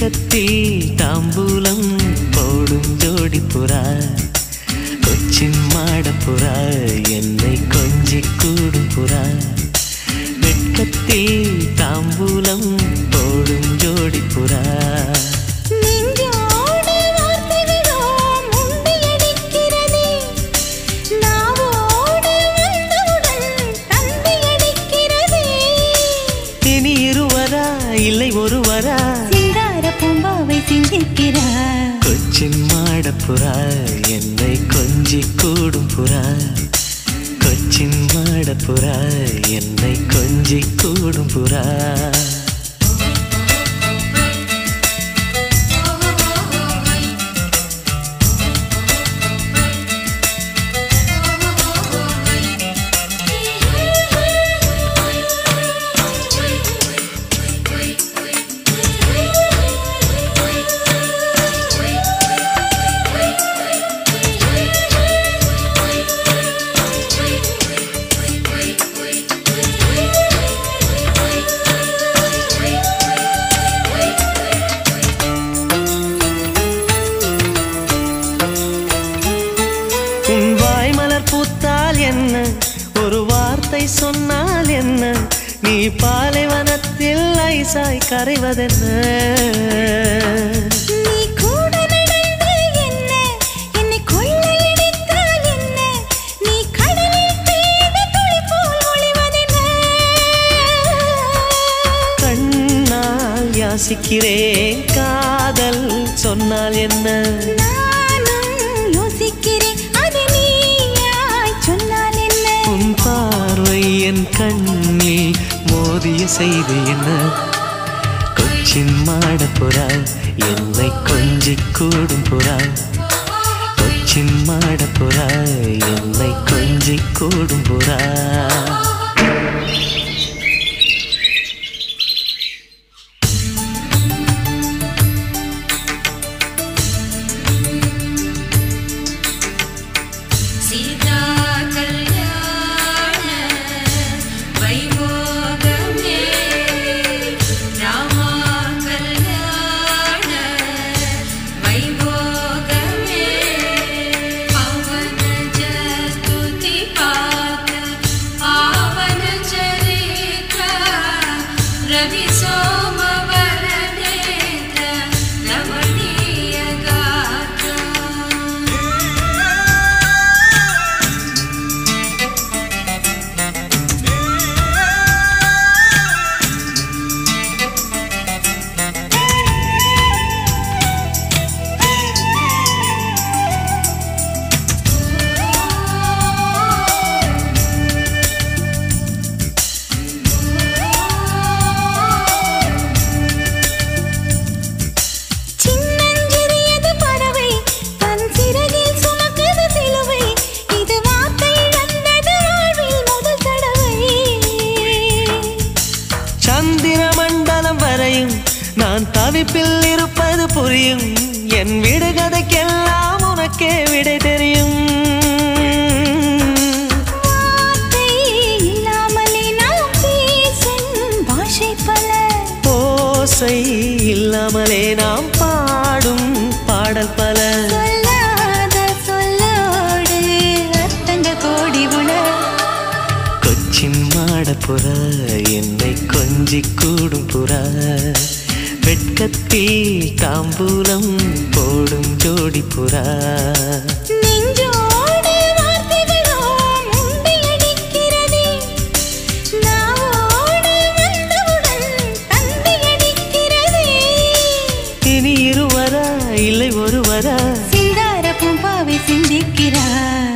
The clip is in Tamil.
வெட்கத்தில் தாம்பூலம் போடும் ஜோடி புறா கொச்சின் மாட புறா என்னை கொஞ்சி கூடும் புறா வெட்கத்தில் தாம்பூலம் போடும் ஜோடி புறா நெஞ்சோடு வார்த்தைகளோ முண்டியடிக்கிறதே நாவோடு வந்தவுடன் தந்தியடிக்கிறதே இனி இருவரா இல்லை ஒருவரா சிங்கார பூம்பாவை சிந்திக்கிறார் கொச்சின் மாட புறா என்னை கொஞ்சி கூடும் புறா கொச்சின் மாட புறா என்னை கொஞ்சி கூடும் புறா உன் வாய் மலர் பூத்தால் என்ன ஒரு வார்த்தை சொன்னால் என்ன நீ பாலைவனத்தில் ஐசாய் கரைவதென்ன நீ கூட நடந்து என்ன என்னை கொள்ளையடித்தால் என்ன நீ கடலில் பெய்த துளி போல் ஒளிவதென்ன கண்ணால் யாசிக்கிறேன் காதல் சொன்னால் என்ன நானும் யோசிக்கிறேன் அது நீயாய் சொன்னால் என்ன உன் பார்வை என் கண்ணில் மோதிய செய்தி என்ன கொச்சின் மாட புறா என்னை கொஞ்சி கூடும் புறா கொச்சின் மாட புறா என்னை கொஞ்சி கூடும் புறா சீதா கல்யாண வைபோகமே ராமா கல்யாண வைபோகமே பவன ஜஸ்துதி பாத பாவன சரித்ர ரவி சோமவர நேತ್ರ ரமணೀಯ ಗಾತ್ರ சின்னஞ்சிறியது பறவை தன் சிறகில் சுமக்குது சிலுவை இது வார்த்தை இழந்தது வாழ்வில் முதல் தடவை சந்திர மண்டலம் வரையும் நான் தவிப்பில் இருப்பது புரியும் என் விடுகதைக்கெல்லாம் உனக்கே விடை தெரியும் வார்த்தை இல்லாமலே நாம் பேசும் பாஷை பல ஓசை இல்லாமலே நாம் பாடும் பாடல் பல சொல்லாத சொல்லோடு அர்த்தங்கள் கோடி உள கொச்சின் மாட புறா என்னை கொஞ்சி கூடும் புறா வெட்கத்தில் தாம்பூலம் போடும் ஜோடி புறா நெஞ்சோடு வார்த்தைகளோ முண்டியடிக்கிறதே நாவோடு வந்தவுடன் தந்தியடிக்கிறதே இனி இருவரா இல்லை ஒருவரா சிங்கார பூம்பாவை சிந்திக்கிறார்